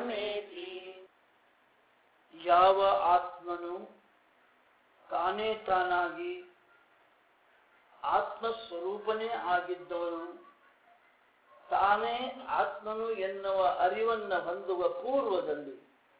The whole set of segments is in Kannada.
ಬ್ರಹ್ಮೇತಿ ಯಾವ ಆತ್ಮನು ತಾನೇ ತಾನಾಗಿ ಆತ್ಮಸ್ವರೂಪನೇ ಆಗಿದ್ದವನು ತಾನೇ ಆತ್ಮನು ಎನ್ನುವ ಅರಿವನ್ನ ಹೊಂದುವ ಪೂರ್ವದಲ್ಲಿ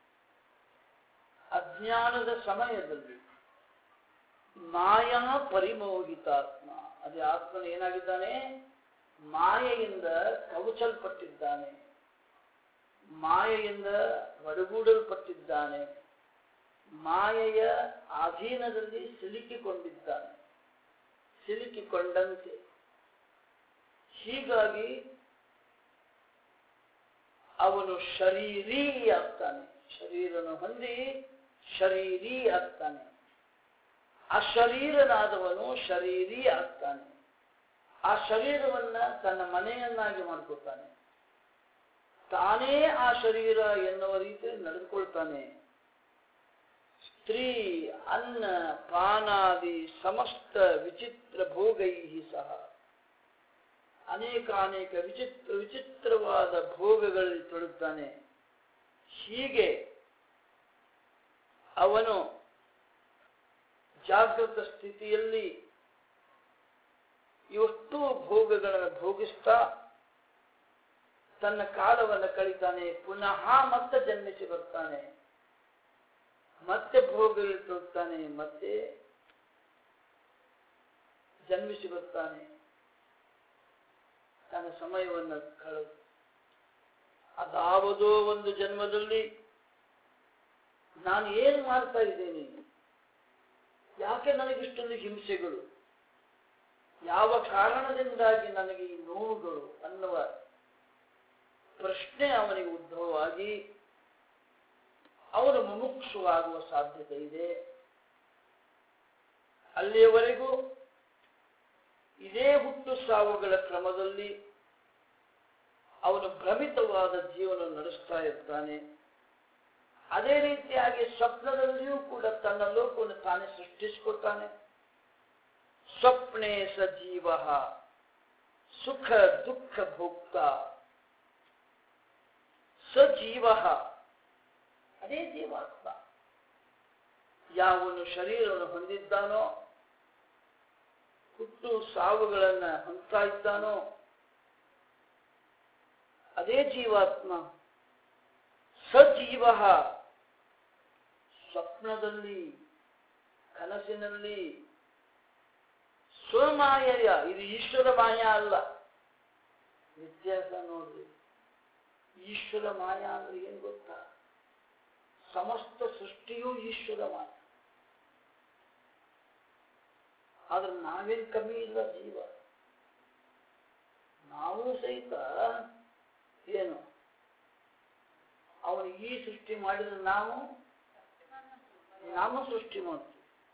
ಅಜ್ಞಾನದ ಸಮಯದಲ್ಲಿ ಮಾಯಾ ಪರಿಮೋಹಿತಾತ್ಮ ಅದೇ ಆತ್ಮನು ಏನಾಗಿದ್ದಾನೆ ಮಾಯೆಯಿಂದ ಕವಚಲ್ಪಟ್ಟಿದ್ದಾನೆ ಮಾಯೆಯಿಂದ ಒಡಗೂಡಲ್ಪಟ್ಟಿದ್ದಾನೆ ಮಾಯೆಯ ಅಧೀನದಲ್ಲಿ ಸಿಲುಕಿಕೊಂಡಿದ್ದಾನೆ ಸಿಲುಕಿಕೊಂಡಂತೆ ಹೀಗಾಗಿ ಅವನು ಶರೀರೀ ಆಗ್ತಾನೆ ಶರೀರನು ಹೊಂದಿ ಶರೀರೀ ಆಗ್ತಾನೆ ಅಶರೀರನಾದವನು ಶರೀರೀ ಆಗ್ತಾನೆ ಆ ಶರೀರವನ್ನ ತನ್ನ ಮನೆಯನ್ನಾಗಿ ಮಾಡ್ಕೊತಾನೆ ತಾನೇ ಆ ಶರೀರ ಎನ್ನುವ ರೀತಿಯಲ್ಲಿ ನಡೆದುಕೊಳ್ತಾನೆ ಸ್ತ್ರೀ ಅನ್ನ ಪಾನಾದಿ ಸಮಸ್ತ ವಿಚಿತ್ರ ಭೋಗೈ ಸಹ ಅನೇಕ ಅನೇಕ ವಿಚಿತ್ರ ವಿಚಿತ್ರವಾದ ಭೋಗಗಳಲ್ಲಿ ತೊಡಗುತ್ತಾನೆ ಹೀಗೆ ಅವನು ಜಾಗೃತ ಸ್ಥಿತಿಯಲ್ಲಿ ಇವಷ್ಟು ಭೋಗಗಳನ್ನು ಭೋಗಿಸ್ತಾ ತನ್ನ ಕಾಲವನ್ನು ಕಳೀತಾನೆ ಪುನಃ ಮತ್ತೆ ಜನ್ಮಿಸಿ ಬರ್ತಾನೆ ಮತ್ತೆ ಭೋಗದಲ್ಲಿ ತೊಡ್ತಾನೆ ಮತ್ತೆ ಜನ್ಮಿಸಿ ಬರ್ತಾನೆ ತನ್ನ ಸಮಯವನ್ನು ಕಳೆದು ಅದಾವುದೋ ಒಂದು ಜನ್ಮದಲ್ಲಿ ನಾನು ಏನು ಮಾಡ್ತಾ ಇದ್ದೇನೆ ಯಾಕೆ ನನಗಿಷ್ಟೊಂದು ಹಿಂಸೆಗಳು ಯಾವ ಕಾರಣದಿಂದಾಗಿ ನನಗೆ ಈ ನೋವುಗಳು ಅನ್ನುವ ಪ್ರಶ್ನೆ ಅವನಿಗೆ ಉದ್ಭವವಾಗಿ ಅವನು ಮುಮುಕ್ಷುವಾಗುವ ಸಾಧ್ಯತೆ ಇದೆ ಅಲ್ಲಿಯವರೆಗೂ ಇದೇ ಹುಟ್ಟು ಸಾವುಗಳ ಕ್ರಮದಲ್ಲಿ ಅವನು ಭ್ರಮಿತವಾದ ಜೀವನ ನಡೆಸ್ತಾ ಇರ್ತಾನೆ ಅದೇ ರೀತಿಯಾಗಿ ಸ್ವಪ್ನದಲ್ಲಿಯೂ ಕೂಡ ತನ್ನ ಲೋಕವನ್ನು ತಾನೇ ಸೃಷ್ಟಿಸಿಕೊಳ್ತಾನೆ ಸ್ವಪ್ನೆ ಸಜೀವ ಸುಖ ದುಃಖ ಭೋಕ್ತ ಸಜೀವ ಅದೇ ಜೀವಾತ್ಮ ಯಾವನು ಶರೀರವನ್ನು ಹೊಂದಿದ್ದಾನೋ ಹುಟ್ಟು ಸಾವುಗಳನ್ನ ಹೊಂದ್ತಾ ಇದ್ದಾನೋ ಅದೇ ಜೀವಾತ್ಮ ಸಜೀವ ಸ್ವಪ್ನದಲ್ಲಿ ಕನಸಿನಲ್ಲಿ ಸ್ವಮಾಯಯ ಇದು ಈಶ್ವರ ಮಾಯ ಅಲ್ಲ ವ್ಯತ್ಯಾಸ ನೋಡ್ರಿ ಈಶ್ವರ ಮಾಯ ಅಂದ್ರೆ ಏನ್ ಗೊತ್ತಾ ಸಮಸ್ತ ಸೃಷ್ಟಿಯೂ ಈಶ್ವರ ಮಾಯ ಆದ್ರೆ ನಾವೇನ್ ಕಮ್ಮಿ ಇಲ್ಲ ಜೀವ ನಾವು ಸಹಿತ ಏನು ಅವನು ಈ ಸೃಷ್ಟಿ ಮಾಡಿದ್ರೆ ನಾವು ನಮ್ಮ ಸೃಷ್ಟಿ ಮಾಡ್ತೀವಿ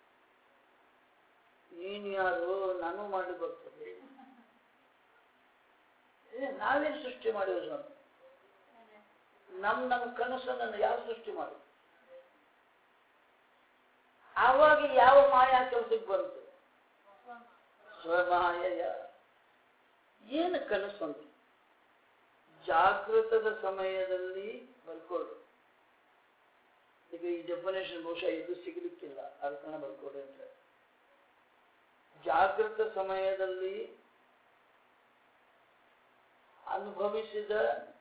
ನೀನು ಯಾರು ನಾನು ಮಾಡಿ ಬರ್ತದೆ ಏ, ನಾವೇನ್ ಸೃಷ್ಟಿ ಮಾಡಿದ್ರು ಸ್ವಾಮಿ ನಮ್ ನಮ್ಮ ಕನಸನ್ನು ಯಾರು ಸೃಷ್ಟಿ ಮಾಡಿ ಆವಾಗ ಯಾವ ಮಾಯಾ ಕೆಲಸಕ್ಕೆ ಬಂತು ಸ್ವಮಾಯಯ ಏನು ಕನಸು ಅಂತ ಜಾಗೃತದ ಸಮಯದಲ್ಲಿ ಬರ್ಕೊಳ್ರಿ ಈಗ ಈ ಡೆಫಿನೇಷನ್ ಬಹುಶಃ ಇದು ಸಿಗಲಿಕ್ಕಿಲ್ಲ ಅದನ್ನ ಬರ್ಕೊಡ್ರಿ ಅಂತ ಜಾಗೃತ ಸಮಯದಲ್ಲಿ ಅನುಭವಿಸಿದ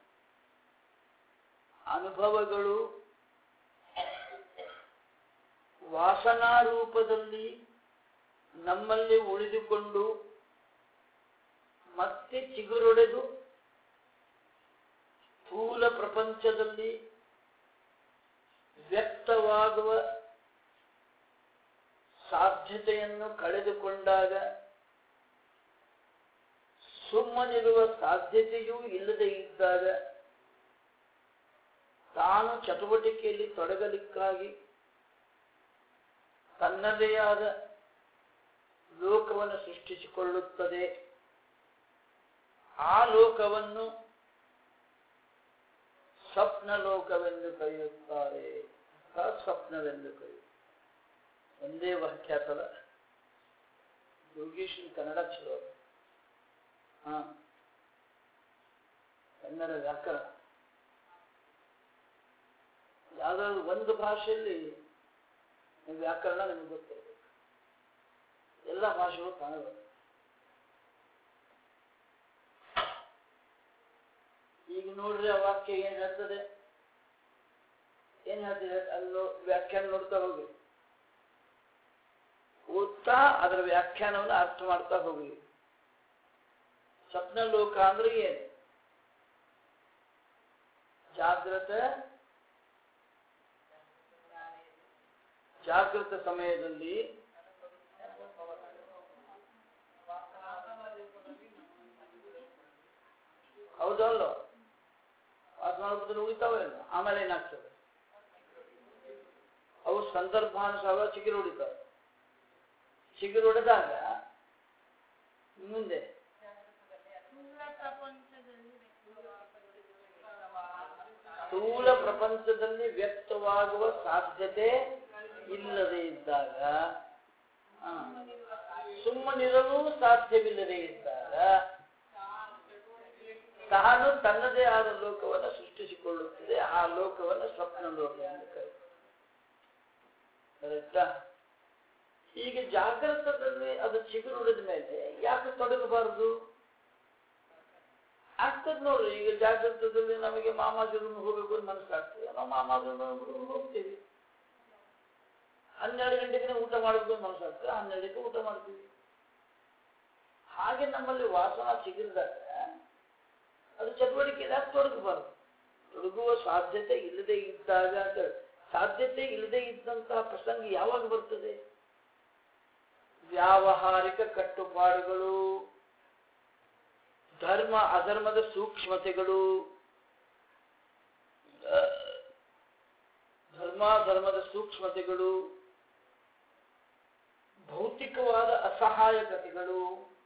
ಅನುಭವಗಳು ವಾಸನಾ ರೂಪದಲ್ಲಿ ನಮ್ಮಲ್ಲಿ ಉಳಿದುಕೊಂಡು ಮತ್ತೆ ಚಿಗುರೊಡೆದು ಸ್ಥೂಲ ಪ್ರಪಂಚದಲ್ಲಿ ವ್ಯಕ್ತವಾಗುವ ಸಾಧ್ಯತೆಯನ್ನು ಕಳೆದುಕೊಂಡಾಗ ಸುಮ್ಮನಿರುವ ಸಾಧ್ಯತೆಯೂ ಇಲ್ಲದೆ ಇದ್ದಾಗ ತಾನು ಚಟುವಟಿಕೆಯಲ್ಲಿ ತೊಡಗಲಿಕ್ಕಾಗಿ ತನ್ನದೇ ಆದ ಲೋಕವನ್ನು ಸೃಷ್ಟಿಸಿಕೊಳ್ಳುತ್ತದೆ ಆ ಲೋಕವನ್ನು ಸ್ವಪ್ನ ಲೋಕವೆಂದು ಕರೆಯುತ್ತಾರೆ ಅಥವಾ ಸ್ವಪ್ನವೆಂದು ಕರೆಯುತ್ತಾರೆ ಒಂದೇ ವಾಕ್ಯಾತದ ಯೋಗೀಶ್ ಕನ್ನಡ ಚಲೋ ಹಾ ಕನ್ನಡ ವ್ಯಾಕರಣ ಯಾವ್ದಾದ್ರು ಒಂದು ಭಾಷೆಯಲ್ಲಿ ವ್ಯಾಕರಣ ನಿಮಗೆ ಗೊತ್ತಿರಬೇಕು ಎಲ್ಲ ಭಾಷೆಗಳು ಕಾಣಬೇಕು ಈಗ ನೋಡ್ರಿ ಆ ವಾಕ್ಯ ಏನ್ ಹೇಳ್ತದೆ ಏನ್ ಹೇಳ್ತಿದೆ ಅಲ್ಲೋ ವ್ಯಾಖ್ಯಾನ ನೋಡ್ತಾ ಹೋಗಿ ಓದ್ತಾ ಅದರ ವ್ಯಾಖ್ಯಾನವನ್ನು ಅರ್ಥ ಮಾಡ್ತಾ ಹೋಗಿ ಸ್ವಪ್ನ ಲೋಕ ಅಂದ್ರೆ ಏನು ಜಾಗೃತ ಜಾಗೃತ ಸಮಯದಲ್ಲಿ ಹೌದಲ್ಲ ವಾಸನಾರೂಪದಲ್ಲಿ ಉಳಿತಾವೇನು ಆಮೇಲೆ ಏನಾಗ್ತದೆ ಅವು ಸಂದರ್ಭಾನುಸಾರ ಚಿಗುರು ಹೊಡಿತಾವೆ ಚಿಗುರು ಹೊಡೆದಾಗ ಮುಂದೆ ಸ್ಥೂಲ ಪ್ರಪಂಚದಲ್ಲಿ ವ್ಯಕ್ತವಾಗುವ ಸಾಧ್ಯತೆ ಇಲ್ಲದೆ ಇದ್ದಾಗ ಆ, ಸುಮ್ಮನಿರಲು ಸಾಧ್ಯವಿಲ್ಲದೆ ಇದ್ದಾಗ ತಾನು ತನ್ನದೇ ಆದ ಲೋಕವನ್ನು ಸೃಷ್ಟಿಸಿಕೊಳ್ಳುತ್ತದೆ ಆ ಲೋಕವನ್ನು ಸ್ವಪ್ನ ಲೋಕ ಎಂದು ಕರೀತಾರೆ ಕರೆಕ್ಟಾ ಈಗ ಜಾಗೃತದಲ್ಲಿ ಅದು ಚಿಗುರು ಹೊಡೆದ ಮೇಲೆ ಯಾಕೆ ತೊಡಗಬಾರದು ಆಗ್ತದೆ ನೋಡ್ರಿ ಈಗ ಜಾಗೃತದಲ್ಲಿ ನಮಗೆ ಮಾಮಾಜರು ಹೋಗ್ಬೇಕು ಅಂತ ಮನಸ್ಸಾಗ್ತದೆ ನಾವು ಮಾಮಾಜರು ಹೋಗ್ತೀವಿ ಹನ್ನೆರಡು ಗಂಟೆಗೆ ಊಟ ಮಾಡಬೇಕು ಅಂತ ಮನಸ್ಸಾಗ್ತದೆ ಹನ್ನೆರಡಕ್ಕೆ ಊಟ ಮಾಡ್ತೀವಿ ಹಾಗೆ ನಮ್ಮಲ್ಲಿ ವಾಸನ ಚಿಗುರಿದಾಗ ಅದು ಚಟುವಟಿಕೆದಾಗ ತೊಡಗಬಾರದು ತೊಡಗುವ ಸಾಧ್ಯತೆ ಇಲ್ಲದೆ ಇದ್ದಾಗ ಅಂತ ಹೇಳಿ. ಸಾಧ್ಯತೆ ಇಲ್ಲದೆ ಇದ್ದಂತಹ ಪ್ರಸಂಗ ಯಾವಾಗ ಬರ್ತದೆ ವ್ಯಾವಹಾರಿಕ ಕಟ್ಟುಪಾಡುಗಳು ಧರ್ಮ ಅಧರ್ಮದ ಸೂಕ್ಷ್ಮತೆಗಳು ಆ, ಧರ್ಮ ಧರ್ಮದ ಸೂಕ್ಷ್ಮತೆಗಳು ಭೌತಿಕವಾದ ಅಸಹಾಯಕತೆಗಳು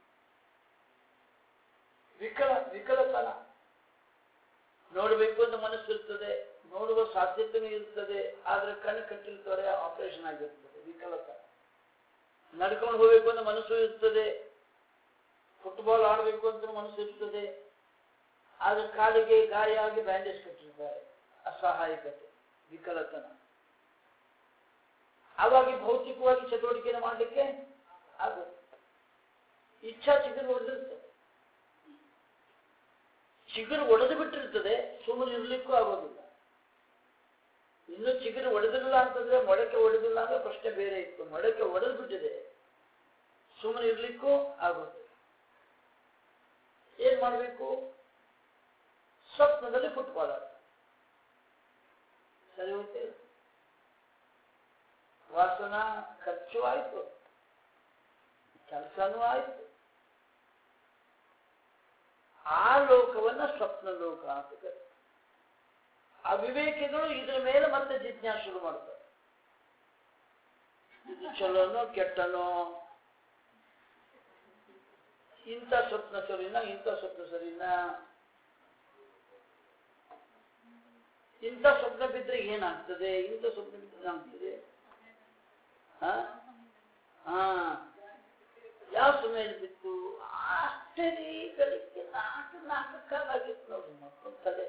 ವಿಕಲ ವಿಕಲತನ ನೋಡಬೇಕು ಅಂತ ಮನಸ್ಸಿರ್ತದೆ ನೋಡುವ ಸಾಧ್ಯತೆನೂ ಇರ್ತದೆ ಆದ್ರೆ ಕಣ್ಣು ಕಟ್ಟಿರ್ತಾರೆ ಆಪರೇಷನ್ ಆಗಿರ್ತದೆ ವಿಕಲತನ ನಡ್ಕೊಂಡು ಹೋಗ್ಬೇಕು ಅಂತ ಮನಸ್ಸು ಇರ್ತದೆ ಫುಟ್ಬಾಲ್ ಆಡಬೇಕು ಅಂತ ಮನಸ್ಸು ಇರ್ತದೆ ಆದ್ರೆ ಕಾಲಿಗೆ ಗಾಯ ಆಗಿ ಬ್ಯಾಂಡೇಜ್ ಕಟ್ಟಿರ್ತಾರೆ ಅಸಹಾಯಕತೆ ವಿಕಲತನ ಅವಾಗ ಭೌತಿಕವಾಗಿ ಚಟುವಟಿಕೆಯನ್ನು ಮಾಡಲಿಕ್ಕೆ ಆಗುತ್ತೆ ಇಚ್ಛಾ ಚಿಗುರು ಹೊಡೆದಿರ್ತದೆ ಚಿಗುರು ಒಡೆದು ಬಿಟ್ಟಿರ್ತದೆ ಸುಮ್ಮನೆ ಇರ್ಲಿಕ್ಕೂ ಆಗೋದಿಲ್ಲ ಇನ್ನು ಚಿಗುರು ಒಡೆದಿಲ್ಲ ಅಂತಂದ್ರೆ ಮೊಳಕೆ ಒಡೆದಿಲ್ಲ ಅಂದ್ರೆ ಪ್ರಶ್ನೆ ಬೇರೆ ಇತ್ತು ಮೊಳಕೆ ಒಡೆದು ಬಿಟ್ಟಿದೆ ಸುಮ್ಮನೆ ಇರ್ಲಿಕ್ಕೂ ಆಗೋದಿಲ್ಲ ಏನ್ ಮಾಡಬೇಕು ಸ್ವಪ್ನದಲ್ಲಿ ಫುಟ್ಬಾಲ್ ಆಡ ಸರಿ ಹೋಗ್ತೇವೆ ವಾಸನ ಖರ್ಚು ಆಯ್ತು ಕೆಲಸನೂ ಆಯ್ತು ಆ ಲೋಕವನ್ನ ಸ್ವಪ್ನ ಲೋಕ ಅಂತ ಕರೀತಾರೆ ಅವಿವೇಕಿಗಳು ಇದ್ರ ಮೇಲೆ ಮತ್ತೆ ಜಿಜ್ಞಾಸ ಶುರು ಮಾಡ್ತಾರೆ ಇದು ಚಲೋನೋ ಕೆಟ್ಟನೋ ಇಂಥ ಸ್ವಪ್ನ ಸರಿನಾ ಇಂಥ ಸ್ವಪ್ನ ಸರಿನಾ ಇಂಥ ಸ್ವಪ್ನ ಬಿದ್ದರೆ ಏನಾಗ್ತದೆ ಇಂಥ ಸ್ವಪ್ನ ಬಿದ್ದರೆ ಏನಾಗ್ತದೆ ಹಾ ಹಾ ಯಾವ ಸಮಯದಲ್ಲಿ ಬಿತ್ತು ಅಷ್ಟೇ ರೀ ಬೆಳಿಗ್ಗೆ ನಾಲ್ಕು ನಾಲ್ಕು ಕಾಲಾಗಿತ್ತು ನೋಡ್ರಿ ಮಕ್ಕಳು ತಲೆ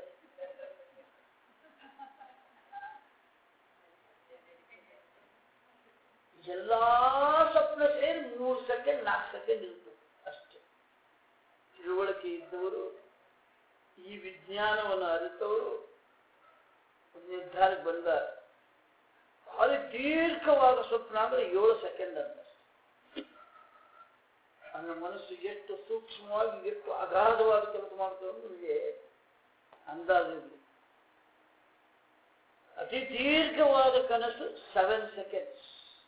ಎಲ್ಲಾ ಸ್ವಪ್ನ ಸೇರಿ ಮೂರು ಸೆಕೆಂಡ್ ನಾಲ್ಕು ಸೆಕೆಂಡ್ ಇರ್ತದೆ ಅಷ್ಟೇ ತಿಳುವಳಿಕೆ ಇದ್ದವರು ಈ ವಿಜ್ಞಾನವನ್ನು ಅರಿತವರು ಒಂದು ನಿರ್ಧಾರಕ್ಕೆ ಬಂದಾರೆ ಭಾರಿ ದೀರ್ಘವಾದ ಸ್ವಪ್ನ ಅಂದ್ರೆ ಏಳು ಸೆಕೆಂಡ್ ಅಂತ ನನ್ನ ಮನಸ್ಸು ಎಷ್ಟು ಸೂಕ್ಷ್ಮವಾಗಿ ಎಷ್ಟು ಅಗಾಧವಾದ ಕೆಲಸ ಮಾಡ್ತದೆ ಅಂತ ನಿಮಗೆ ಅಂದಾಜಿರಲಿ ಅತಿ ದೀರ್ಘವಾದ ಕನಸು ಸೆವೆನ್ ಸೆಕೆಂಡ್ಸ್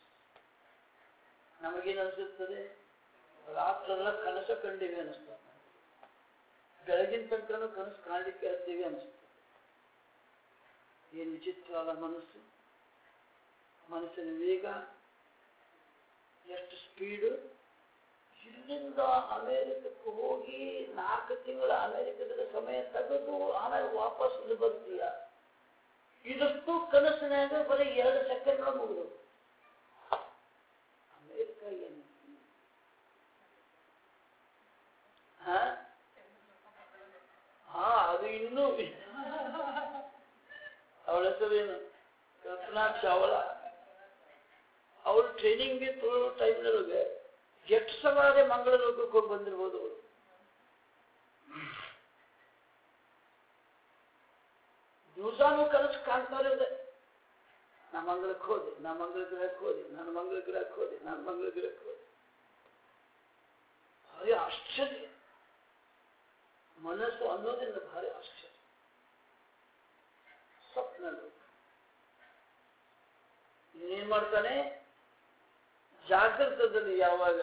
ನಮಗೇನು ಅನಿಸುತ್ತದೆ ರಾತ್ರೆಲ್ಲ ಕನಸು ಕಂಡಿವೆ ಅನಿಸ್ತದೆ ಬೆಳಗಿನ ತನಕನೂ ಕನಸು ಕಾಣಲಿಕ್ಕೆ ಹತ್ತೀವಿ ಅನಿಸ್ತದೆ ಏನು ವಿಚಿತ್ರವಾದ ಮನಸ್ಸು ಮನಸ್ಸಿನ ವೇಗ ಎಷ್ಟು ಸ್ಪೀಡು ಇಲ್ಲಿಂದ ಅಮೇರಿಕಕ್ಕೆ ಹೋಗಿ ನಾಲ್ಕು ತಿಂಗಳ ಅಮೇರಿಕದ ಸಮಯ ತೆಗೆದು ಆಮೇಲೆ ವಾಪಸ್ ಇಲ್ಲಿ ಬರ್ತೀಯ ಇದಷ್ಟು ಕನಸಿನಾಗ ಬರೀ ಎರಡು ಸೆಕೆಂಡ್ ಮುಗಿದು ಅಮೇರಿಕ ಏನು ಹಾ ಹಾ ಅದು ಇನ್ನೂ ಅವಳ ಹೆಸರೇನು ಕಲ್ಪನಾ ಚಾವಲಾ ಅವರು ಟ್ರೈನಿಂಗ್ಗೆ ತೊಗೊಳ್ಳೋ ಟೈಮ್ನೊಳಗೆ ಎಷ್ಟು ಸವಾರಿ ಮಂಗಳ ಲೋಕಕ್ಕೆ ಹೋಗಿ ಬಂದಿರ್ಬೋದು ಅವರು ದಿವಸಾನು ಕನಸು ಕಾಣ್ತಾರೆ ಇದೆ ನಾ ಮಂಗಳಕ್ಕೆ ಹೋದೆ ನಾ ಮಂಗಳ ಗ್ರಹಕ್ಕೆ ಹೋದೆ ನಾನು ಮಂಗಳ ಗ್ರಹಕ್ಕೆ ಹೋದೆ ನಾನು ಮಂಗಳ ಗ್ರಹಕ್ಕೆ ಹೋದೆ ಭಾರಿ ಆಶ್ಚರ್ಯ ಮನಸ್ಸು ಅನ್ನೋದ್ರಿಂದ ಭಾರಿ ಆಶ್ಚರ್ಯ ಸ್ವಪ್ನ ಲೋಕ ಏನ್ ಮಾಡ್ತಾನೆ ಜಾಗೃತದಲ್ಲಿ ಯಾವಾಗ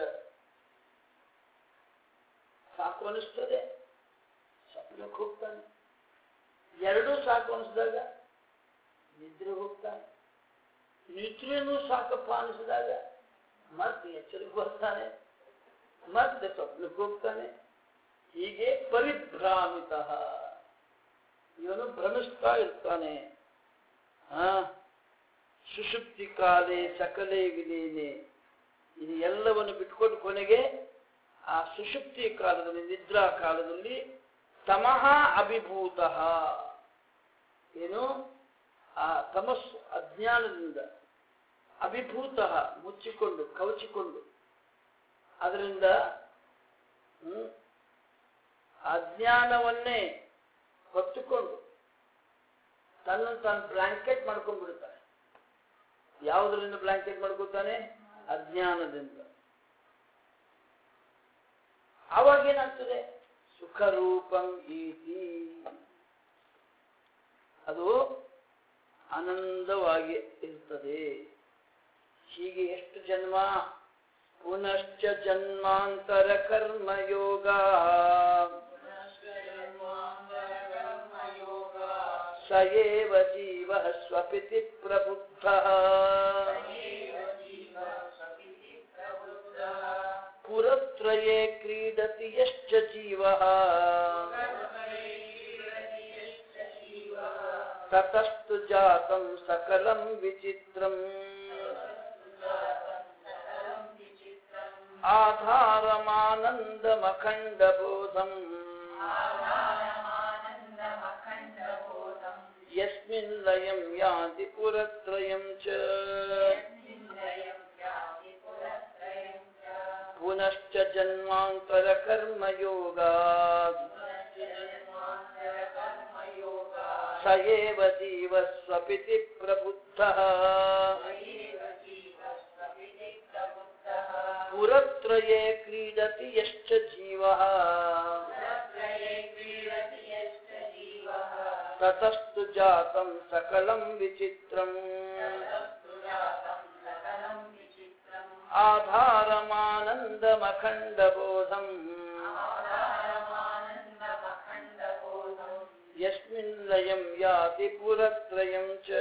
ಸಾಕು ಅನಿಸ್ತದೆ ಸ್ವಪ್ನಕ್ಕೆ ಹೋಗ್ತಾನೆ ಎರಡೂ ಸಾಕು ಅನಿಸಿದಾಗ ನಿದ್ರೆ ಹೋಗ್ತಾನೆ ನಿದ್ರೆನೂ ಸಾಕಪ್ಪ ಅನಿಸಿದಾಗ ಮತ್ತೆ ಎಚ್ಚರಿಕೆ ಬರ್ತಾನೆ ಮತ್ತೆ ಸ್ವಪ್ನಕ್ಕೆ ಹೋಗ್ತಾನೆ ಹೀಗೆ ಪರಿಭ್ರಾಮಿತ ಇವನು ಭ್ರಮಿಸ್ತಾ ಇರ್ತಾನೆ ಆ ಸುಷುಪ್ತಿ ಕಾಲೇ ಸಕಲೇ ವಿಲೀನೆ ಇದು ಎಲ್ಲವನ್ನು ಬಿಟ್ಕೊಂಡು ಕೊನೆಗೆ ಆ ಸುಷುಪ್ತಿ ಕಾಲದಲ್ಲಿ ನಿದ್ರಾ ಕಾಲದಲ್ಲಿ ತಮಃ ಅಭಿಭೂತ ಏನು ಆ ತಮಸ್ಸು ಅಜ್ಞಾನದಿಂದ ಅಭಿಭೂತ ಮುಚ್ಚಿಕೊಂಡು ಕವಚಿಕೊಂಡು ಅದರಿಂದ ಹ್ಮ್, ಅಜ್ಞಾನವನ್ನೇ ಹೊತ್ತುಕೊಂಡು ತನ್ನ ತಾನು ಬ್ಲಾಂಕೆಟ್ ಮಾಡ್ಕೊಂಡು ಬಿಡ್ತಾನೆ ಯಾವುದರಿಂದ ಬ್ಲಾಂಕೆಟ್ ಮಾಡ್ಕೊತಾನೆ ಅಜ್ಞಾನದಿಂದ ಆವಾಗ ಏನಾಗ್ತದೆ ಸುಖರೂಪಂ ಈತಿ ಅದು ಆನಂದವಾಗಿ ಇರ್ತದೆ ಹೀಗೆ ಎಷ್ಟು ಜನ್ಮ ಪುನಶ್ಚ ಜನ್ಮಾಂತರ ಕರ್ಮಯೋಗ ಸ ಏವ ಜೀವ ಸ್ವಪಿತಿ ಪ್ರಬುದ್ಧ ಪುರತ್ರಯೇ ಕ್ರೀಡತಿ ಯಶ್ಚ ಜೀವ ತತಸ್ತು ಜಾತಂ ಸಕಲಂ ವಿಚಿತ್ರಂ ಆಧಾರಮಾನಂದಮಖಂಡಬೋಧಂ ಯಸ್ಮಿನ್ ಲಯಂ ಯಾಂತಿ ಪುರತ್ರಯಂ ಚ ಪುನಶ್ಚ ಜನ್ಮಾಂತರ ಕರ್ಮಯೋಗಾತ್ ಸ ಏವ ಜೀವ ಸ್ವಪಿತಿ ಪ್ರಬುದ್ಧಃ ಪುರತ್ರಯೇ ಕ್ರೀಡತಿ ಯಶ್ಚ ಜೀವಃ ತತಸ್ತು ಜಾತಂ ಸಕಲಂ ವಿಚಿತ್ರಂ ಆಧಾರಮಾನಂದಮಖಂಡಬೋಧಂ ಯಸ್ಮಿನ್ ಲಯಂ ಯಾತಿ ಪುರತ್ರಯಂ ಚ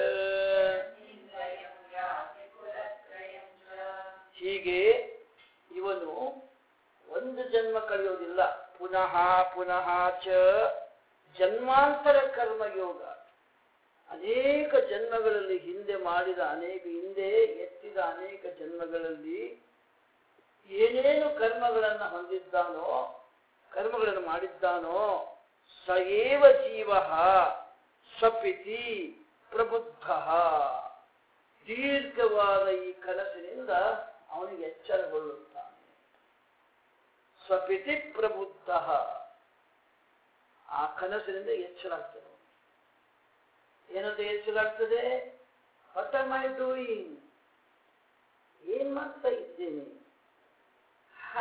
ಹೀಗೆ ಇವನು ಒಂದು ಜನ್ಮ ಕಳೆಯೋದಿಲ್ಲ ಪುನಃ ಪುನಃ ಚ ಜನ್ಮಾಂತರ ಕರ್ಮಯೋಗ ಅನೇಕ ಜನ್ಮಗಳಲ್ಲಿ ಹಿಂದೆ ಮಾಡಿದ ಅನೇಕ ಹಿಂದೆ ಎತ್ತಿದ ಅನೇಕ ಜನ್ಮಗಳಲ್ಲಿ ಏನೇನು ಕರ್ಮಗಳನ್ನು ಹೊಂದಿದ್ದಾನೋ ಕರ್ಮಗಳನ್ನು ಮಾಡಿದ್ದಾನೋ ಸ ಏವ ಜೀವ ಸ್ವಪಿತಿ ಪ್ರಬುದ್ಧ ದೀರ್ಘವಾದ ಈ ಕನಸಿನಿಂದ ಅವನಿಗೆ ಎಚ್ಚರಗೊಳ್ಳುತ್ತಾನೆ ಸ್ವಪಿತಿ ಪ್ರಬುದ್ಧ ಆ ಕನಸಿನಿಂದ ಎಚ್ಚರ ಆಗ್ತದೆ ಅವನಿಗೆ. ಏನಂತ ಎಚ್ಚರ ಆಗ್ತದೆ ವಾಟ್ ಆಮ್ ಐ ಡೂಯಿಂಗ್ ಏನ್ ಮಾಡ್ತಾ ಇದ್ದೇನೆ ಹಾ.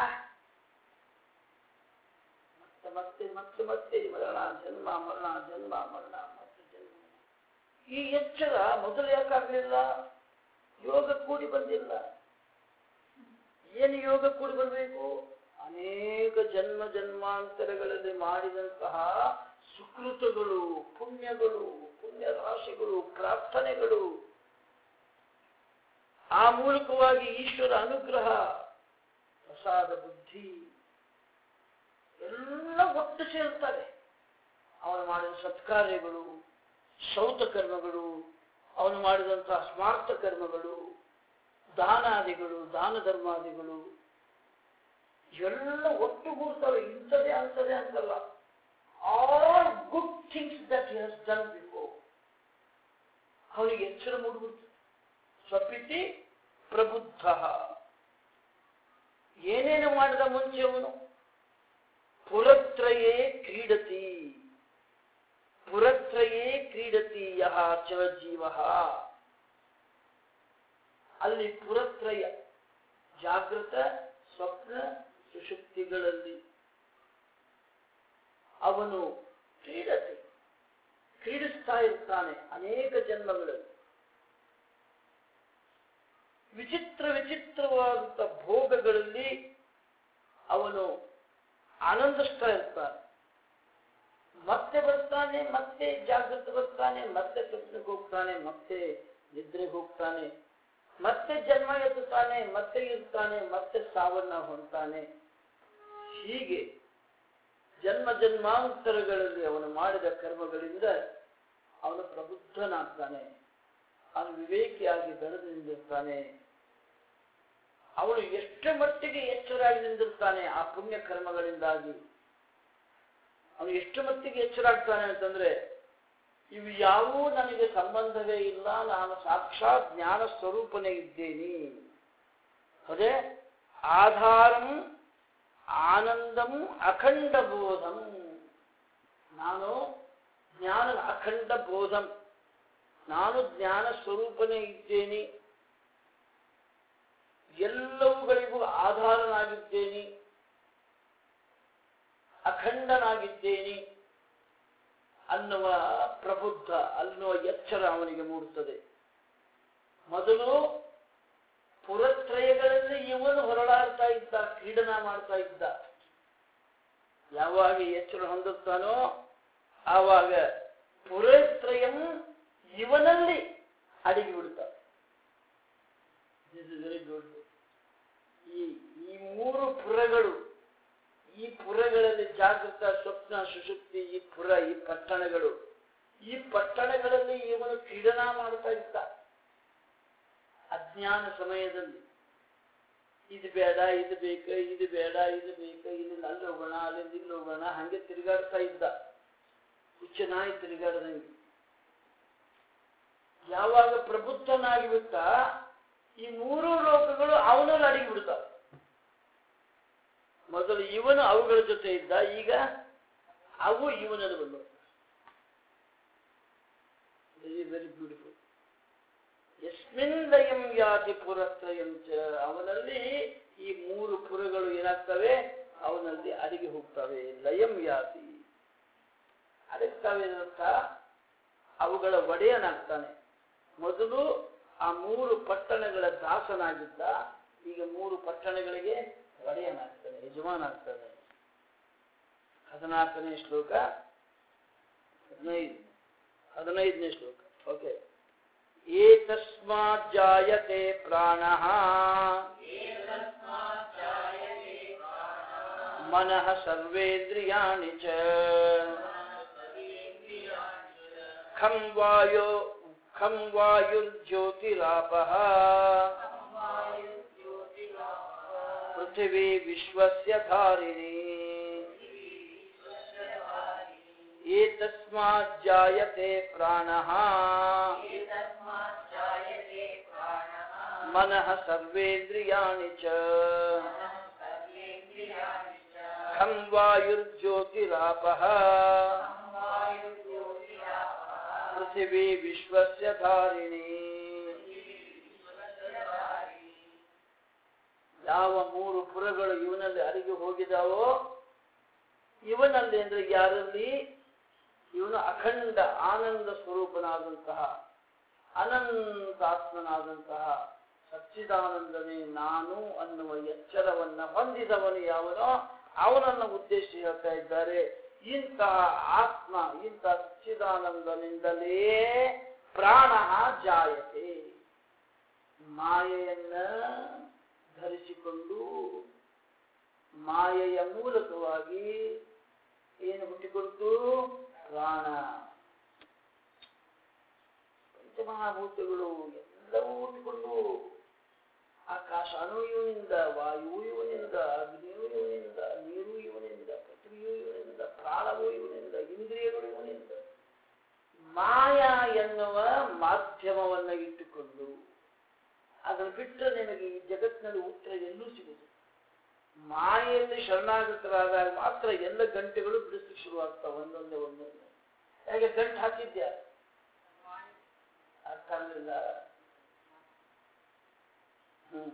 ಮತ್ತೆ ಮತ್ತೆ ಮತ್ತೆ ಮತ್ತೆ ಮರಣ ಜನ್ಮ ಮರಣ ಜನ್ಮ ಮರಣ ಮತ್ತೆ ಜನ್ಮ ಈ ಎಚ್ಚರ ಮೊದಲು ಯಾಕಾಗ್ಲಿಲ್ಲ ಯೋಗ ಕೂಡಿ ಬಂದಿಲ್ಲ ಏನು ಯೋಗ ಕೂಡಿ ಬರಬೇಕು ಅನೇಕ ಜನ್ಮ ಜನ್ಮಾಂತರಗಳಲ್ಲಿ ಮಾಡಿದಂತಹ ಸುಕೃತಗಳು ಪುಣ್ಯಗಳು ಪುಣ್ಯ ರಾಶಿಗಳು ಪ್ರಾರ್ಥನೆಗಳು ಆ ಮೂಲಕವಾಗಿ ಈಶ್ವರ ಅನುಗ್ರಹ ಪ್ರಸಾದ ಬುದ್ಧಿ ಎಲ್ಲ ಒಟ್ಟು ಸೇರ್ತಾರೆ ಅವನು ಮಾಡಿದ ಸತ್ಕಾರ್ಯಗಳು ಸೌತ ಕರ್ಮಗಳು ಅವನು ಮಾಡಿದಂತಹ ಸ್ಮಾರ್ಥ ಕರ್ಮಗಳು ದಾನಾದಿಗಳು ದಾನ ಧರ್ಮಾದಿಗಳು ಎಲ್ಲ ಒಟ್ಟುಗೂಡ್ತವೆ ಇಂಥದೇ ಅಂತದೇ ಅಂತಲ್ಲ all good things that he has done before ಅವನಿಗೆ ಎಚ್ಚರ ಮೂಡಿಬಿಡ್ತದೆ ಸ್ವಪಿತಿ ಪ್ರಬುದ್ಧ ಏನೇನು ಮಾಡಿದ ಮುಂಚೆ ಅವನು ಪುರತ್ರಯೇ ಕ್ರೀಡತಿ ಪುರತ್ರಯೇ ಕ್ರೀಡತಿ ಯಹ ಚ ಜೀವ ಅಲ್ಲಿ ಪುರತ್ರಯ ಜಾಗೃತ ಸ್ವಪ್ನ ಸುಷುಪ್ತಿಗಳಲ್ಲಿ ಅವನು ಕ್ರೀಡತಿ ಕ್ರೀಡಿಸ್ತಾ ಇರ್ತಾನೆ ಅನೇಕ ಜನ್ಮಗಳಲ್ಲಿ ವಿಚಿತ್ರ ವಿಚಿತ್ರವಾದಂಥ ಭೋಗಗಳಲ್ಲಿ ಅವನು ಆನಂದಿಸ್ತಾ ಇರ್ತಾನೆ ಮತ್ತೆ ಬರ್ತಾನೆ ಮತ್ತೆ ಜಾಗೃತ ಬರ್ತಾನೆ ಮತ್ತೆ ಸ್ವಪ್ನಕ್ಕೆ ಹೋಗ್ತಾನೆ ಮತ್ತೆ ನಿದ್ರೆಗೆ ಹೋಗ್ತಾನೆ ಮತ್ತೆ ಜನ್ಮ ಎತ್ತುತ್ತಾನೆ ಮತ್ತೆ ಇರ್ತಾನೆ ಮತ್ತೆ ಸಾವನ್ನ ಹೊಂತಾನೆ ಹೀಗೆ ಜನ್ಮ ಜನ್ಮಾಂತರಗಳಲ್ಲಿ ಅವನು ಮಾಡಿದ ಕರ್ಮಗಳಿಂದ ಅವನು ಪ್ರಬುದ್ಧನಾಗ್ತಾನೆ ಅವನು ವಿವೇಕಿಯಾಗಿ ಬೆಳೆದು ನಿಂದಿರ್ತಾನೆ ಅವನು ಎಷ್ಟು ಮಟ್ಟಿಗೆ ಎಚ್ಚರಾಗಿ ನಿಂದಿರ್ತಾನೆ ಆ ಪುಣ್ಯ ಕರ್ಮಗಳಿಂದಾಗಿ ಅವನು ಎಷ್ಟು ಮಟ್ಟಿಗೆ ಎಚ್ಚರಾಗ್ತಾನೆ ಅಂತಂದ್ರೆ ಇವು ಯಾವೂ ನನಗೆ ಸಂಬಂಧವೇ ಇಲ್ಲ ನಾನು ಸಾಕ್ಷಾತ್ ಜ್ಞಾನ ಸ್ವರೂಪನೇ ಇದ್ದೇನೆ ಅದೇ ಆಧಾರಂ ಆನಂದಂ ಅಖಂಡ ಬೋಧಂ ನಾನು ಜ್ಞಾನ ಅಖಂಡ ಬೋಧಂ ನಾನು ಜ್ಞಾನ ಸ್ವರೂಪನೇ ಇದ್ದೇನೆ ಎಲ್ಲವುಗಳಿಗೂ ಆಧಾರನಾಗಿದ್ದೇನೆ ಅಖಂಡನಾಗಿದ್ದೇನೆ ಅನ್ನುವ ಪ್ರಬುದ್ಧ ಅನ್ನುವ ಎಚ್ಚರ ಅವನಿಗೆ ಮೂಡುತ್ತದೆ ಮೊದಲು ಪುರತ್ರಯಗಳಲ್ಲಿ ಇವನು ಹೊರಳಾಡ್ತಾ ಇದ್ದ ಕ್ರೀಡನ ಮಾಡ್ತಾ ಇದ್ದ ಯಾವಾಗ ಎಚ್ಚರ ಹೊಂದುತ್ತಾನೋ ಆವಾಗ ಪುರತ್ರಯಂ ಇವನಲ್ಲಿ ಅಡಗಿ ಬಿಡುತ್ತಾರೆ ವೆರಿ ಗುಡ್ ಈ ಈ ಮೂರು ಪುರಗಳು ಈ ಪುರಗಳಲ್ಲಿ ಜಾಗೃತ ಸ್ವಪ್ನ ಸುಷುಪ್ತಿ ಈ ಪುರ ಈ ಪಟ್ಟಣಗಳು ಈ ಪಟ್ಟಣಗಳಲ್ಲಿ ಇವನು ಕ್ರೀಡನ ಮಾಡ್ತಾ ಇದ್ದ ಅಜ್ಞಾನ ಸಮಯದಲ್ಲಿ ಇದು ಬೇಡ ಇದು ಬೇಕು ಇದು ಬೇಡ ಇದು ಬೇಕು ಇಲ್ಲಿ ಅಲ್ಲಿ ಹೋಗೋಣ ಅಲ್ಲಿಂದ ಇಲ್ಲಿ ಹೋಗೋಣ ಹಂಗೆ ತಿರುಗಾಡ್ತಾ ಇದ್ದ ಹುಚ್ಚ ನಾಯಿ ತಿರುಗಾಡದಂಗೆ ಯಾವಾಗ ಪ್ರಬುದ್ಧನಾಗಿ ಬಿಟ್ಟ ಈ ಮೂರು ಲೋಕಗಳು ಅವನಲ್ಲಿ ಅಡಗಿ ಬಿಡ್ತಾವ ಮೊದಲು ಇವನು ಅವುಗಳ ಜೊತೆ ಇದ್ದ ಈಗ ಅವು ಇವನಲ್ಲಿ ಬಂದವು ವೆರಿ ಬ್ಯೂಟಿಫುಲ್ ಯಸ್ಮಿನ್ ಲಯಂ ಯಾತಿ ಪುರತ್ರಯಂ ಚ ಅವನಲ್ಲಿ ಈ ಮೂರು ಪುರಗಳು ಏನಾಗ್ತವೆ ಅವನಲ್ಲಿ ಅಡಿಗೆ ಹೋಗ್ತವೆ ಲಯಂ ಯಾತಿ ಅಡಗ್ತವೆ ಅಂತ ಅವುಗಳ ಒಡೆಯನಾಗ್ತಾನೆ ಮೊದಲು ಆ ಮೂರು ಪಟ್ಟಣಗಳ ದಾಸನಾಗಿದ್ದ ಈಗ ಮೂರು ಪಟ್ಟಣಗಳಿಗೆ ಒಡೆಯನಾಗ್ತಾನೆ ಯಜಮಾನಾಗ್ತಾನೆ ಹದಿನಾಲ್ಕನೇ ಶ್ಲೋಕ ಹದಿನೈದು ಹದಿನೈದನೇ ಶ್ಲೋಕ ಓಕೆ ಏತಸ್ಮಾತ್ ಜಾಯತೆ ಪ್ರಾಣಃ ಮನಃ ಸರ್ವೇಂದ್ರಿಯಾಣಿ ಚ ಖಂ ವಾಯೋ ಖಂ ವಾಯುರ್ಜ್ಯೋತಿರಾಪಃ ಪೃಥಿವೀ ವಿಶ್ವಸ್ಯ ಧಾರಿಣಿ ಏತಸ್ಮಾತ್ ಜಾಯತೆ ಪ್ರಾಣಃ ಮನಃ ಸರ್ವೇಂದ್ರಿಯಾಣಿ ಚ ಖಂ ವಾಯುರ್ಜ್ಯೋತಿರಾಪಃ ಪೃಥಿವೀ ವಿಶ್ವಸ್ಯ ಧಾರಿಣಿ ಯಾವ ಮೂರು ಪುರಗಳು ಇವನಲ್ಲಿ ಅರಿಗೆ ಹೋಗಿದಾವೋ ಇವನಲ್ಲಿ ಅಂದ್ರೆ ಯಾರಲ್ಲಿ ಇವನು ಅಖಂಡ ಆನಂದ ಸ್ವರೂಪನಾದಂತಹ ಅನಂತಾತ್ಮನಾದಂತಹ ಸಚ್ಚಿದಾನಂದನೇ ನಾನು ಅನ್ನುವ ಎಚ್ಚರವನ್ನ ಹೊಂದಿದವನು ಯಾವನೋ ಅವನನ್ನು ಉದ್ದೇಶಿಸಿ ಹೇಳ್ತಾ ಇದ್ದಾರೆ ಇಂತಹ ಆತ್ಮ ಇಂತಹ ಸಚ್ಚಿದಾನಂದನಿಂದಲೇ ಪ್ರಾಣ ಜಾಯತೆ ಮಾಯೆಯನ್ನ ಧರಿಸಿಕೊಂಡು ಮಾಯೆಯ ಮೂಲಕವಾಗಿ ಏನು ಹುಟ್ಟಿಕೊಡ್ತು ಪ್ರಾಣ ಪಂಚಮಹಾಭೂತಗಳು ಎಲ್ಲವೂ ಹುಟ್ಟಿಕೊಂಡು ಆಕಾಶನೂ ಇವನಿಂದ ವಾಯುವು ಇವನಿಂದ ಅಗ್ನಿಯೂ ಇವನಿಂದ ನೀರು ಇವನಿಂದ ಪೃಥ್ವಿಯೂ ಇವನಿಂದ ಪ್ರಾಣವೂ ಇವನಿಂದ ಇಂದ್ರಿಯಗಳು ಇವನಿಂದ ಮಾಯಾ ಎನ್ನುವ ಮಾಧ್ಯಮವನ್ನ ಇಟ್ಟುಕೊಂಡು ಅದನ್ನು ಬಿಟ್ಟರೆ ನಿಮಗೆ ಈ ಜಗತ್ತಿನಲ್ಲಿ ಉತ್ತರ ಎಲ್ಲೂ ಸಿಗುವುದು ಮಾಯೆಯಲ್ಲಿ ಶರಣಾಗತರಾದಾಗ ಮಾತ್ರ ಎಲ್ಲ ಗಂಟೆಗಳು ಬಿಡಿಸ್ಲಿಕ್ಕೆ ಶುರುವಾಗ್ತಾವೆ ಒಂದೊಂದೇ ಒಂದೊಂದೇ ಹೇಗೆ ಗಂಟು ಹಾಕಿದ್ಯಾ ಅರ್ಥ ಆಗಲಿಲ್ಲ ಹ್ಮ್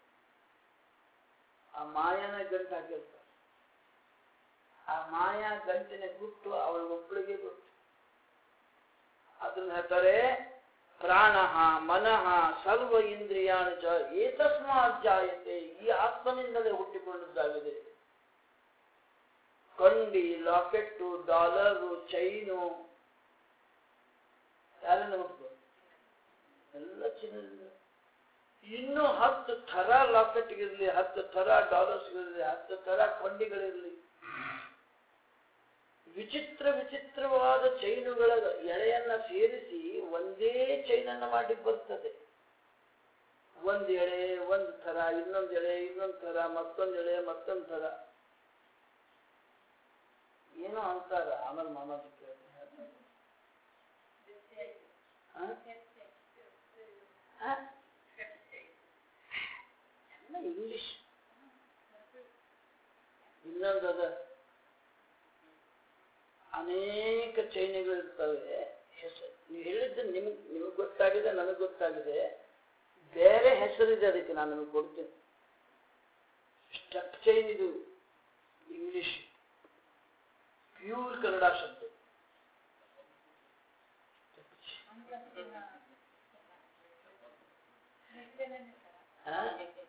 ಆ ಮಾಯನ ಗಂಟು ಹಾಕಿರ್ತಾರೆ ಆ ಮಾಯಾ ಗಂಟಿನ ಗುಟ್ಟು ಅವಳ ಒಬ್ಬಳಿಗೆ ಗೊತ್ತು ಅದನ್ನ ಹೇಳ್ತಾರೆ ಪ್ರಾಣ ಮನಃ ಸರ್ವ ಇಂದ್ರಿಯಾಣ ಚ ಏತಸ್ಮಾತ್ ಜಾಯತೆ ಈ ಆತ್ಮನಿಂದಲೇ ಹುಟ್ಟಿಕೊಂಡದ್ದಾಗಿದೆ ಕೊಂಡಿ ಲಾಕೆಟ್ಟು ಡಾಲರು ಚೈನು ಯಾರಿಂದ ಹುಟ್ಟು ಎಲ್ಲ ಚಿನ್ನದಿಂದ ಇನ್ನು ಹತ್ತು ಥರ ಲಾಕೆಟ್ಗಿರಲಿ ಹತ್ತು ಥರ ಡಾಲರ್ಸ್ಗಳಿರಲಿ ಹತ್ತು ಥರ ಕೊಂಡಿಗಳಿರಲಿ ವಿಚಿತ್ರ ವಿಚಿತ್ರವಾದ ಚೈನುಗಳ ಎಳೆಯನ್ನ ಸೇರಿಸಿ ಒಂದೇ ಚೈನನ್ನ ಮಾಡಿ ಬರ್ತದೆ ಒಂದ್ ಎಳೆ ಒಂದ್ ಥರ ಇನ್ನೊಂದ್ ಎಳೆ ಇನ್ನೊಂದ್ ಥರ ಮತ್ತೊಂದ್ ಎಳೆ ಮತ್ತೊಂದ್ ಥರ ಏನೋ ಅಂತಾರ ಆಮೇಲೆ ಮಾಮಾಜಿ ಕೇಳ್ತೀನಿ ಹೇಳ್ತಾರೆ. ಆ? ಆ? ಎಲ್ಲ ಇಂಗ್ಲಿಷ್ ಇನ್ನೊಂದದ ಅನೇಕ ಚೈನೆಗಳಿರ್ತವೆ ಹೆಸರು ನೀವು ಹೇಳಿದ್ದು ನಿಮ್ಗೆ ನಿಮಗೆ ಗೊತ್ತಾಗಿದೆ ನನಗೆ ಗೊತ್ತಾಗಿದೆ ಬೇರೆ ಹೆಸರಿದೆ ಅದಕ್ಕೆ ನಾನು ನಿಮಗೆ ಕೊಡ್ತೇನೆ ಸ್ಟೆಪ್ ಚೈನ್ ಇದು ಇಂಗ್ಲಿಷ್ ಪ್ಯೂರ್ ಕನ್ನಡ ಶಬ್ದ ಹಾ?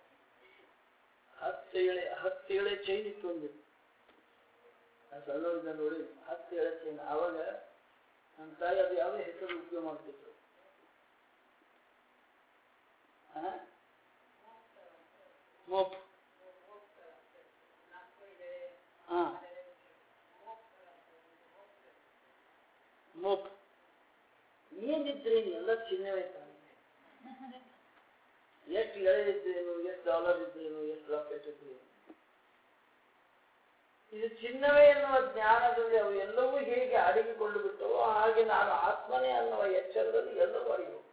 ಹತ್ತು ಎಳೆ ಹತ್ತು ಎಳೆ ಚೈನ್ ಇತ್ತು ಒಂದು ನಾನು ಸಣ್ಣವರಿಂದ ನೋಡಿ ಹತ್ತು ಎಳೆ ಚೈನ್ ಆವಾಗ ನನ್ನ ತಾಯಿ ಅದು ಯಾವ ಹೆಸರು ಉಪಯೋಗ ಮಾಡ್ತಿದ್ರು ಹಾ? ಮೋಪ್ ಹಾ ಮೋಪ್ ಏನಿದ್ರೇನು ಎಲ್ಲ ಚಿನ್ನವೇ ತಾನೆ ಎಷ್ಟು ಎಳೆ ಇದ್ರೇನು ಎಷ್ಟು ಡಾಲರ್ ಇದ್ರೇನು ಎಷ್ಟು ರಾಕೆಟ್ ಇದ್ರೇನು ಇದು ಚಿನ್ನವೇ ಎನ್ನುವ ಜ್ಞಾನದಲ್ಲಿ ಅವು ಎಲ್ಲವೂ ಹೇಗೆ ಅಡಗಿಕೊಂಡು ಬಿಟ್ಟವೋ ಹಾಗೆ ನಾನು ಆತ್ಮನೇ ಅನ್ನುವ ಎಚ್ಚರದಲ್ಲಿ ಎಲ್ಲವೂ ಅಡಗಿ ಹೋಗ್ತವೆ.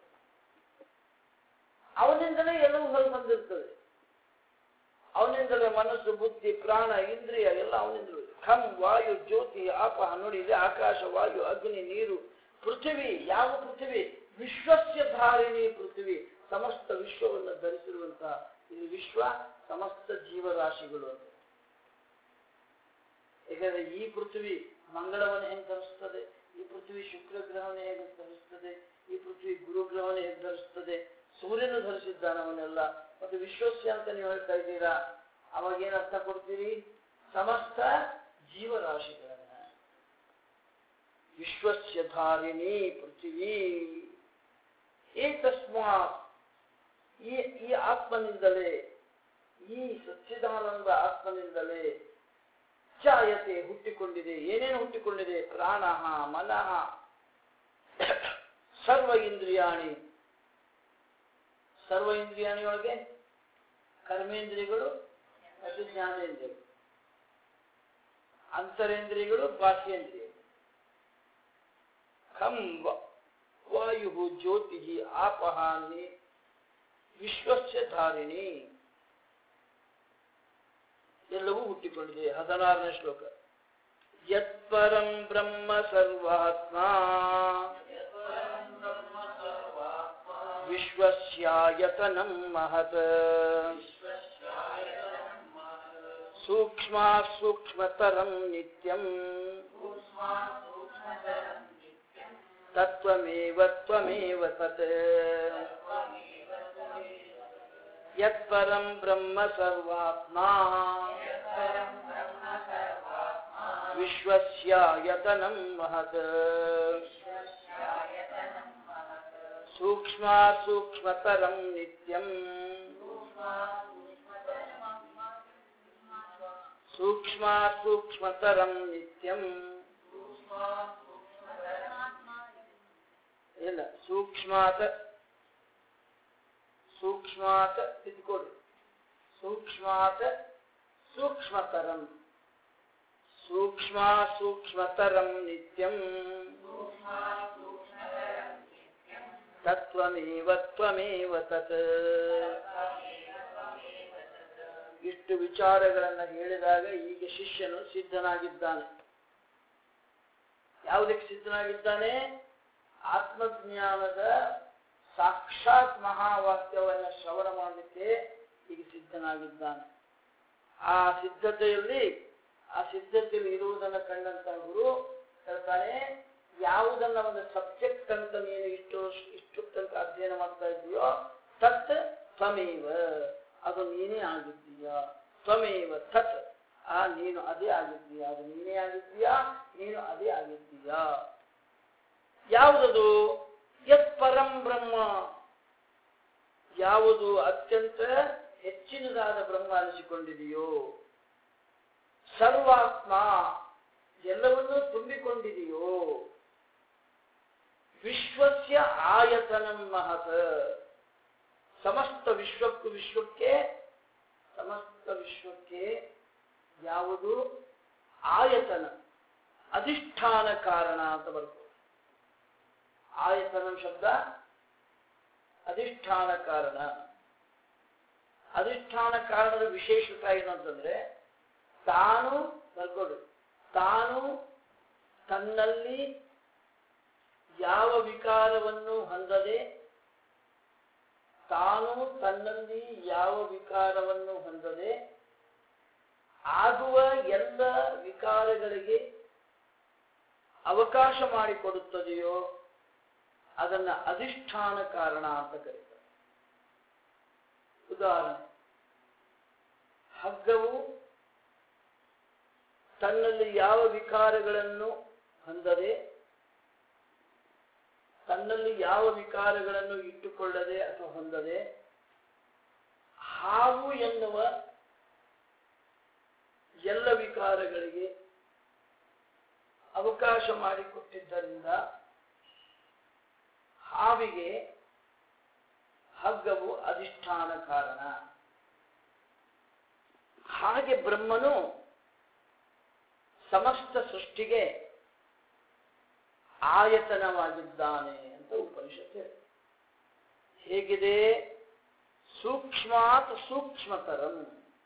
ಅವನಿಂದಲೇ ಎಲ್ಲವೂ ಹೊರ ಬಂದಿರ್ತದೆ ಅವನಿಂದಲೇ ಮನಸ್ಸು ಬುದ್ಧಿ ಪ್ರಾಣ ಇಂದ್ರಿಯ ಎಲ್ಲ ಅವನಿಂದಲೂ ಖಂ ವಾಯು ಜ್ಯೋತಿ ಆಪ ನೋಡಿ ಇಲ್ಲಿ ಆಕಾಶ ವಾಯು ಅಗ್ನಿ ನೀರು ಪೃಥ್ವಿ ಯಾವ ಪೃಥ್ವಿ ವಿಶ್ವಸ್ಯ ಧಾರಿಣಿ ಪೃಥ್ವಿ ಸಮಸ್ತ ವಿಶ್ವವನ್ನು ಧರಿಸಿರುವಂತಹ ಇಲ್ಲಿ ವಿಶ್ವ ಸಮಸ್ತ ಜೀವರಾಶಿಗಳು ಅಂತ ಯಾಕಂದ್ರೆ ಈ ಪೃಥ್ವಿ ಮಂಗಳವನ್ನು ಹೆಂಗೆ ಧರಿಸ್ತದೆ ಈ ಪೃಥ್ವಿ ಶುಕ್ರ ಗ್ರಹವನ್ನು ಹೇಗೆ ಧರಿಸ್ತದೆ ಈ ಪೃಥ್ವಿ ಗುರು ಗ್ರಹವನ್ನು ಹೇಗೆ ಧರಿಸ್ತದೆ ಸೂರ್ಯನು ಧರಿಸಿದ್ದಾನೆ ಅವನ್ನೆಲ್ಲ ಮತ್ತು ವಿಶ್ವಸ್ಯ ಅಂತ ನೀವು ಹೇಳ್ತಾ ಇದ್ದೀರಾ ಅವಾಗ ಏನ್ ಅರ್ಥ ಕೊಡ್ತೀರಿ ಸಮಸ್ತ ಜೀವರಾಶಿಗಳನ್ನ ವಿಶ್ವಸ್ಯ ಧಾರಿಣಿ ಪೃಥ್ವಿ ಏತಸ್ಮಾತ್ ಈ ಈ ಆತ್ಮನಿಂದಲೇ ಈ ಸಚ್ಚಿದಾನಂದ ಆತ್ಮನಿಂದಲೇ ಜಾಯತೆ ಹುಟ್ಟಿಕೊಂಡಿದೆ ಏನೇನು ಹುಟ್ಟಿಕೊಂಡಿದೆ ಪ್ರಾಣ ಮನಃ ಸರ್ವ ಇಂದ್ರಿಯಾಣಿ ಸರ್ವ ಇಂದ್ರಿಯಾಣಿ ಒಳಗೆ ಕರ್ಮೇಂದ್ರಿಯಗಳು ಮತ್ತು ಜ್ಞಾನೇಂದ್ರಿಯಗಳು ಅಂತರೇಂದ್ರಿಯಗಳು ಬಾಹ್ಯೇಂದ್ರಿಯಗಳು ಖಂ ವ- ವಾಯು ಜ್ಯೋತಿ ಆಪಹ ನಿ- ವಿಶ್ವಸ್ಯ ಧಾರಿಣಿ ಎಲ್ಲವೂ ಹುಟ್ಟಿಕೊಂಡಿದೆ ಹದಿನಾರನೇ ಶ್ಲೋಕ ಯತ್ಪರಂ ಬ್ರಹ್ಮ ಸರ್ವಾತ್ಮ ವಿಶ್ವಸ್ಯಾಯತನಂ ಮಹತ್ ಸೂಕ್ಷ್ಮ ಸೂಕ್ಷ್ಮತರಂ ನಿತ್ಯಂ ತತ್ವಮೇವ ತ್ವಮೇವ ತತ್ ಯತ್ಪರಂ ಬ್ರಹ್ಮ ಸರ್ವಾತ್ಮಾ ವಿಶ್ವಸ್ಯಾಯತನಂ ಮಹತ್ ಸೂಕ್ಷ್ಮ ಸೂಕ್ಷ್ಮತರಂ ನಿತ್ಯಂ ಸೂಕ್ಷ್ಮ ಸೂಕ್ಷ್ಮತರಂ ನಿತ್ಯಂ ಇಲ್ಲ ಸೂಕ್ಷ್ಮಾತ ಸೂಕ್ಷ್ಮಾತ ಇದ್ಕೊಡಿ ಸೂಕ್ಷ್ಮಾತ ಸೂಕ್ಷ್ಮತರಂ ಸೂಕ್ಷ್ಮ ಸೂಕ್ಷ್ಮತರಂ ನಿತ್ಯಂ ತತ್ವಮೇವ ತ್ವಮೇವ ತತ್ ಇಷ್ಟು ವಿಚಾರಗಳನ್ನು ಹೇಳಿದಾಗ ಈಗ ಶಿಷ್ಯನು ಸಿದ್ಧನಾಗಿದ್ದಾನೆ ಯಾವುದಕ್ಕೆ ಸಿದ್ಧನಾಗಿದ್ದಾನೆ ಆತ್ಮಜ್ಞಾನದ ಸಾಕ್ಷಾತ್ ಮಹಾವಾಕ್ಯವನ್ನು ಶ್ರವಣ ಮಾಡಲಿಕ್ಕೆ ಈಗ ಸಿದ್ಧನಾಗಿದ್ದಾನೆ ಆ ಸಿದ್ಧತೆಯಲ್ಲಿ ಆ ಸಿದ್ಧತೆಯಲ್ಲಿ ಇರುವುದನ್ನು ಕಂಡಂತ ಗುರು ಹೇಳ್ತಾನೆ ಯಾವುದನ್ನ ಒಂದು ಸಬ್ಜೆಕ್ಟ್ ಅಂತ ನೀನು ಇಷ್ಟು ಇಷ್ಟು ತನಕ ಅಧ್ಯಯನ ಮಾಡ್ತಾ ಇದ್ದೀಯೋ ತತ್ ತ್ವಮೇವ ಅದು ನೀನೇ ಆಗಿದ್ದೀಯ ತ್ವಮೇವ ತತ್ ಆ ನೀನು ಅದೇ ಆಗಿದ್ದೀಯ ಅದು ನೀನೇ ಆಗಿದ್ದೀಯಾ ನೀನು ಅದೇ ಆಗಿದ್ದೀಯಾ ಯಾವುದದು ಯತ್ ಪರಂ ಬ್ರಹ್ಮ ಯಾವುದು ಅತ್ಯಂತ ಹೆಚ್ಚಿನದಾದ ಬ್ರಹ್ಮ ಅನಿಸಿಕೊಂಡಿದೆಯೋ ಸರ್ವಾತ್ಮ ಎಲ್ಲವನ್ನೂ ತುಂಬಿಕೊಂಡಿದೆಯೋ ವಿಶ್ವಸ್ಯ ಆಯತನಂ ಮಹತ್ ಸಮಸ್ತ ವಿಶ್ವಕ್ಕೂ ವಿಶ್ವಕ್ಕೆ ಸಮಸ್ತ ವಿಶ್ವಕ್ಕೆ ಯಾವುದು ಆಯತನ ಅಧಿಷ್ಠಾನ ಕಾರಣ ಅಂತ ಬರ್ತದೆ ಆಯತನ ಶಬ್ದ ಅಧಿಷ್ಠಾನ ಕಾರಣ ಅಧಿಷ್ಠಾನ ಕಾರಣದ ವಿಶೇಷತೆ ಏನು ಅಂತಂದ್ರೆ ತಾನು ಬರ್ಕೊಡು ತಾನು ತನ್ನಲ್ಲಿ ಯಾವ ವಿಕಾರವನ್ನು ಹೊಂದದೆ ತಾನು ತನ್ನಲ್ಲಿ ಯಾವ ವಿಕಾರವನ್ನು ಹೊಂದದೆ ಆಗುವ ಎಲ್ಲ ವಿಕಾರಗಳಿಗೆ ಅವಕಾಶ ಮಾಡಿಕೊಡುತ್ತದೆಯೋ ಅದನ್ನ ಅಧಿಷ್ಠಾನ ಕಾರಣ ಅಂತ ಕರೀತಾರೆ ಉದಾಹರಣೆ ಹಗ್ಗವು ತನ್ನಲ್ಲಿ ಯಾವ ವಿಕಾರಗಳನ್ನು ಹೊಂದದೆ ತನ್ನಲ್ಲಿ ಯಾವ ವಿಕಾರಗಳನ್ನು ಇಟ್ಟುಕೊಳ್ಳದೆ ಅಥವಾ ಹೊಂದದೆ ಹಾವು ಎನ್ನುವ ಎಲ್ಲ ವಿಕಾರಗಳಿಗೆ ಅವಕಾಶ ಮಾಡಿಕೊಟ್ಟಿದ್ದರಿಂದ ಹಾವಿಗೆ ಹಗ್ಗವು ಅಧಿಷ್ಠಾನ ಕಾರಣ ಹಾಗೆ ಬ್ರಹ್ಮನು ಸಮಸ್ತ ಸೃಷ್ಟಿಗೆ ಆಯತನವಾಗಿದ್ದಾನೆ ಅಂತ ಉಪನಿಷತ್ ಹೇಳಿ ಹೇಗಿದೆ ಸೂಕ್ಷ್ಮಾತ್ ಸೂಕ್ಷ್ಮತರಂ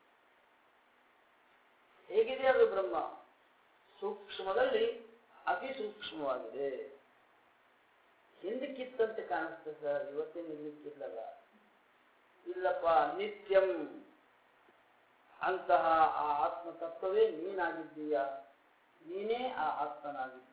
ಹೇಗಿದೆ ಅದು ಬ್ರಹ್ಮ ಸೂಕ್ಷ್ಮದಲ್ಲಿ ಅತಿ ಸೂಕ್ಷ್ಮವಾಗಿದೆ ಹಿಂದಕ್ಕಿತ್ತಂತೆ ಕಾಣಿಸ್ತದೆ ಸರ್ ಇವತ್ತೇ ನಿಲ್ಲಕ್ಕಿಲ್ಲಲ್ಲ ಇಲ್ಲಪ್ಪ ನಿತ್ಯಂ ಅಂತಹ ಆ ಆತ್ಮ ತತ್ವವೇ ನೀನಾಗಿದ್ದೀಯ ನೀನೇ ಆ ಆತ್ಮನಾಗಿದ್ದೀಯ